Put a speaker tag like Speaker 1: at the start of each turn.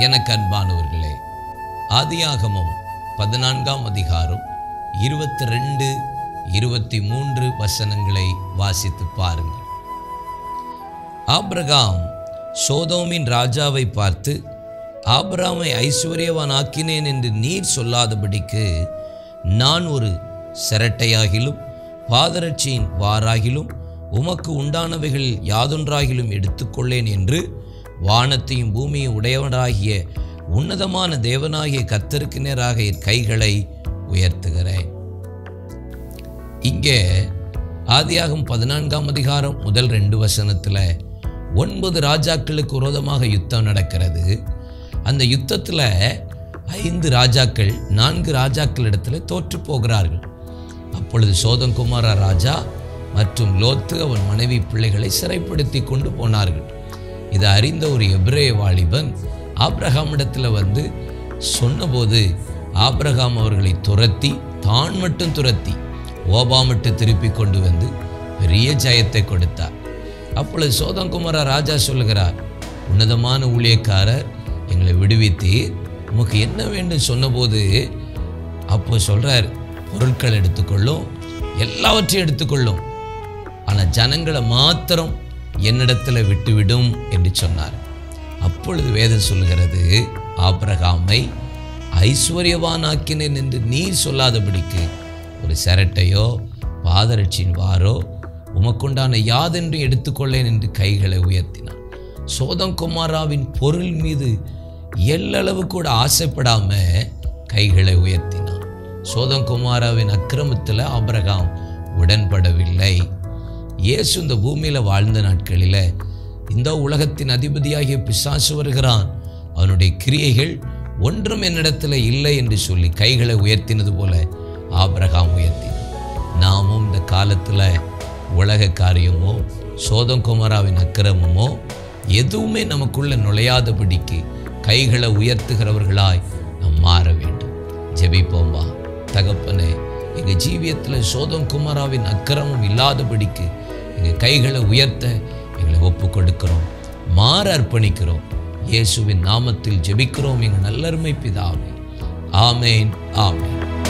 Speaker 1: எனக்கு அன்பானவர்களே ஆதியாகமம் பதினான்காம் அதிகாரம் இருபத்தி ரெண்டு இருபத்தி மூன்று வசனங்களை வாசித்து பாருங்கள் ஆபிரகாம் சோதோமின் ராஜாவை பார்த்து ஆபிராமை ஐஸ்வர்யவான் ஆக்கினேன் என்று நீர் சொல்லாதபடிக்கு நான் ஒரு சிரட்டையாகிலும் பாதரட்சியின் வாராகிலும் உமக்கு உண்டானவைகள் யாதொன்றாகிலும் எடுத்துக்கொள்ளேன் என்று வானத்தையும் பூமியும் உடையவனாகிய உன்னதமான தேவனாகிய கத்தருக்கு நேராக என் கைகளை உயர்த்துகிறேன் இங்கே ஆதியாகம் பதினான்காம் அதிகாரம் முதல் ரெண்டு வசனத்தில் ஒன்பது ராஜாக்களுக்கு விரோதமாக யுத்தம் நடக்கிறது அந்த யுத்தத்தில் ஐந்து ராஜாக்கள் நான்கு ராஜாக்கள் இடத்துல தோற்று போகிறார்கள் அப்பொழுது சோதங்குமார ராஜா மற்றும் லோத்து அவன் மனைவி பிள்ளைகளை சிறைப்படுத்தி கொண்டு போனார்கள் இதை அறிந்த ஒரு எப்ரேய வாலிபன் ஆப்ரஹாமிடத்தில் வந்து சொன்னபோது ஆப்ரஹாம் அவர்களை துரத்தி தான் மட்டும் துரத்தி ஓபாமட்டு திருப்பி கொண்டு வந்து பெரிய ஜெயத்தை கொடுத்தார் அப்பொழுது சோதங்குமார ராஜா சொல்லுகிறார் உன்னதமான ஊழியக்காரர் எங்களை விடுவித்தீர் உமக்கு என்ன வேண்டும் சொன்னபோது அப்போ சொல்றார் பொருட்கள் எடுத்துக்கொள்ளும் எல்லாவற்றையும் எடுத்துக்கொள்ளும் ஆனால் ஜனங்களை மாத்திரம் என்னிடத்தில் விட்டுவிடும் என்று சொன்னார் அப்பொழுது வேதம் சொல்கிறது ஆபிரகாமை ஐஸ்வர்யவானாக்கினேன் என்று நீர் சொல்லாதபடிக்கு ஒரு சிரட்டையோ பாதரட்சியின் வாரோ உமக்குண்டான யாதென்று எடுத்துக்கொள்ளேன் என்று கைகளை உயர்த்தினான் சோதம் குமாராவின் பொருள் மீது எல்லளவு கூட ஆசைப்படாம கைகளை உயர்த்தினான் சோதம் குமாராவின் அக்கிரமத்தில் ஆபிரகாம் உடன்படவில்லை இயேசு இந்த பூமியில் வாழ்ந்த நாட்களில் இந்த உலகத்தின் அதிபதியாகிய பிசாசு வருகிறான் அவனுடைய கிரியைகள் ஒன்றும் என்னிடத்தில் இல்லை என்று சொல்லி கைகளை உயர்த்தினது போல ஆபிரகாம் உயர்த்தினான் நாமும் இந்த காலத்தில் உலக காரியமோ சோதம் குமாராவின் அக்கிரமமோ எதுவுமே நமக்குள்ள நுழையாதபடிக்கு கைகளை உயர்த்துகிறவர்களாய் நாம் மாற வேண்டும் ஜெபிப்போம்பா தகப்பனே எங்கள் ஜீவியத்தில் சோதம் குமாராவின் அக்கிரமம் இல்லாதபடிக்கு எங்கள் கைகளை உயர்த்த எங்களை ஒப்பு கொடுக்கிறோம் மாற அர்ப்பணிக்கிறோம் இயேசுவின் நாமத்தில் ஜெபிக்கிறோம் எங்கள் நல்லருமை பிதாவே ஆமேன் ஆமேன்